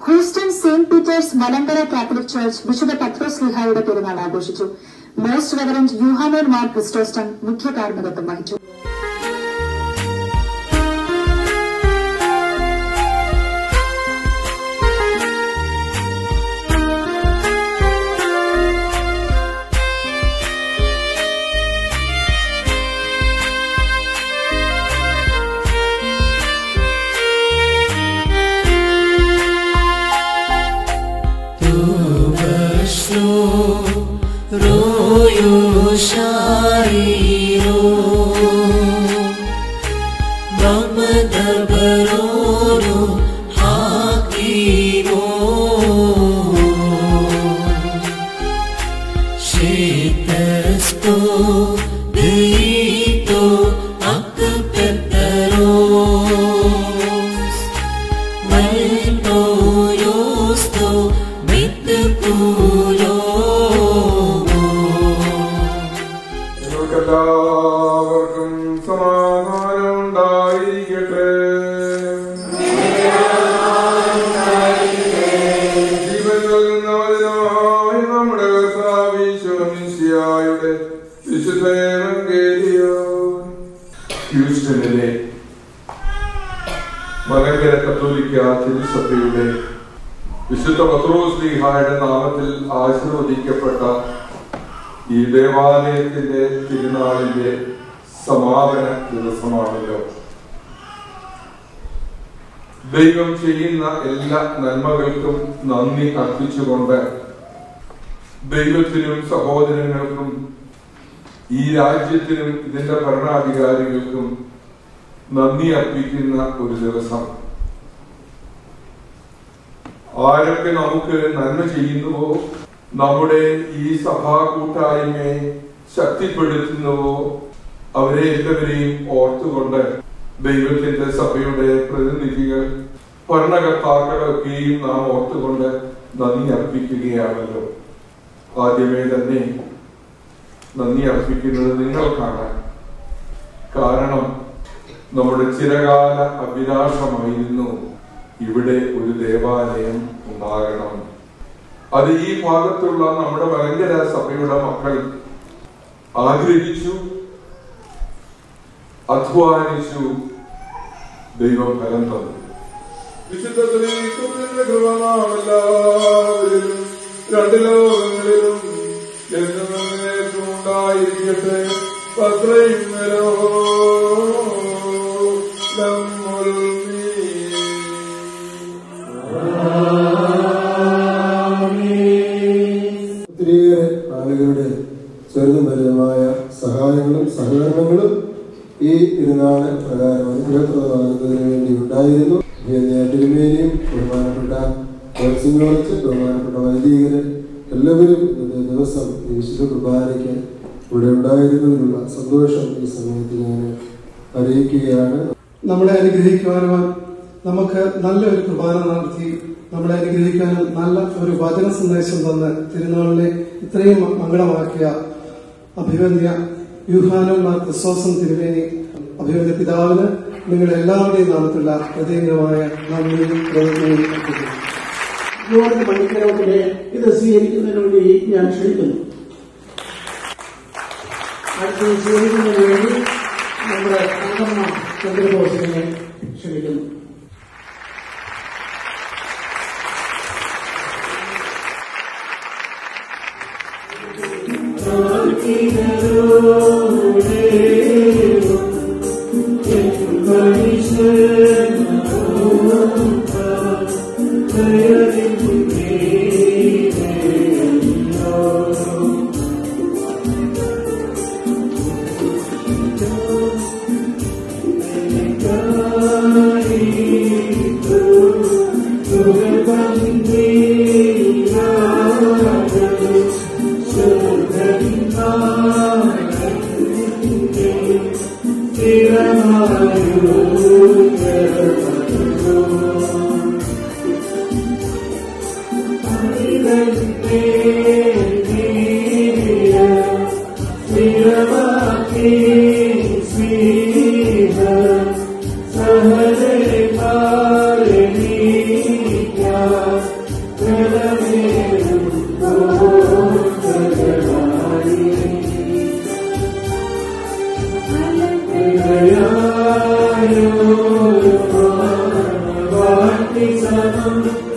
Houston Saint Peter's Malankara Catholic Church വിശുദ്ധ പത്രോസ് ലിഹായുടെ പെരുന്നാൾ ആഘോഷിച്ചു most reverend Yuhanon Mar Chrysostom മുഖ്യ കാർമ്മികത്വം വഹിച്ചു Royo Shairo Mamadabarono Hakimo Shetasto Deito Akapetaros Malto Yosto Mitakulo നിങ്ങൾക്കെല്ലാവർക്കും സമാധാനം ഉണ്ടായിരിക്കട്ടെ ജീവൻ നൽകുന്നവനായ നമ്മുടെ കർത്താവീശ്വരമിശിയായുടെ വിശുദ്ധേവങ്കേലിയോൻ ഹ്യൂസ്റ്റണിലെ മലങ്കര കത്തോലിക്ക തിരുസഭയുടെ വിശുദ്ധ പത്രോസ് ലീഹായുടെ നാമത്തിൽ ആശീർവദിക്കപ്പെട്ട ഈ ദേവാലയത്തിന്റെ തിരുനാളിന്റെ സമാപന ദിവസമാണല്ലോ ദൈവം ചെയ്യുന്ന എല്ലാ നന്മകൾക്കും നന്ദി അർപ്പിച്ചുകൊണ്ട് ദൈവത്തിനും സഹോദരങ്ങൾക്കും ഈ രാജ്യത്തിനും ഇതിന്റെ ഭരണാധികാരികൾക്കും നന്ദി അർപ്പിക്കുന്ന ഒരു ദിവസം ആരൊക്കെ നമുക്ക് നന്മ ചെയ്യുന്നുവോ നമ്മുടെ ഈ സഭാ കൂട്ടായ്മയെ ശക്തിപ്പെടുത്തുന്നുവോ അവരെ എല്ലാവരെയും ഓർത്തുകൊണ്ട് ദൈവത്തിന്റെ സഭയുടെ പ്രതിനിധികൾ ഭരണകർത്താക്കളൊക്കെയും നാം ഓർത്തുകൊണ്ട് നന്ദി അർപ്പിക്കുകയാണല്ലോ ആദ്യമേ തന്നെ നന്ദി അർപ്പിക്കുന്നത് നിങ്ങൾക്കാണ് കാരണം നമ്മുടെ ചിരകാല അഭിലാഷമായിരുന്നു ഇവിടെ ഒരു ദേവാലയം ഉണ്ടാകണം അത് ഈ ഭാഗത്തുള്ള നമ്മുടെ മലങ്കര സഭയുടെ മക്കൾ ആഗ്രഹിച്ചു അധ്വാനിച്ചു ദൈവം ഫലം തന്നു വിശുദ്ധ ക്രിസ്തുവിന്റെ കൃപ നാം എല്ലാവരിലും രണ്ട് ലോകങ്ങളിലും എന്നും എന്നേക്കും ഉണ്ടായിരിക്കട്ടെ പത്രയിന്നലോ ഒത്തിരിയേറെ ആളുകളുടെ ചെറുതും വലുതുമായ സഹായങ്ങളും സഹകരണങ്ങളും ഈ തിരുനാള് പ്രകാരം അനുഗ്രഹപ്രദമാകുന്നതിന് വേണ്ടി ഉണ്ടായിരുന്നു തിരുമേനിയും ബഹുമാനപ്പെട്ട ജോർജ് ബഹുമാനപ്പെട്ട വൈദികര് എല്ലാവരും ഇന്നത്തെ ദിവസം ഈ വിശുദ്ധ കുർബാനയ്ക്ക് ഇവിടെ ഉണ്ടായിരുന്നതിനുള്ള സന്തോഷം ഈ സമയത്ത് ഞാൻ അറിയിക്കുകയാണ് നമ്മളെ അനുഗ്രഹിക്കുവാനും നമുക്ക് നല്ലൊരു കുർബാന നടത്തി നമ്മളെ അനുഗ്രഹിക്കാനും നല്ല ഒരു വചന സന്ദേശം തന്ന് തിരുനാളിനെ ഇത്രയും മംഗളമാക്കിയ അഭിവന്യ യൂഹാനന്മാർ ക്രിസ്തോസം തിരുവേനി അഭിവന്യ പിതാവിന് നിങ്ങളുടെ എല്ലാവരുടെയും നാമത്തിലുള്ള ഹൃദയംഗമായ നന്ദിയും പ്രവർത്തനവും അർപ്പിക്കുന്നു ജോർജ് പണിക്കരോട്ടിലെ ഇത് സ്വീകരിക്കുന്നതിന് വേണ്ടി ഞാൻ ക്ഷണിക്കുന്നു അടുത്ത് സ്വീകരിക്കുന്നതിന് വേണ്ടി നമ്മുടെ അംഗമ്മ ചന്ദ്രബോസിനെ ക്ഷണിക്കുന്നു ും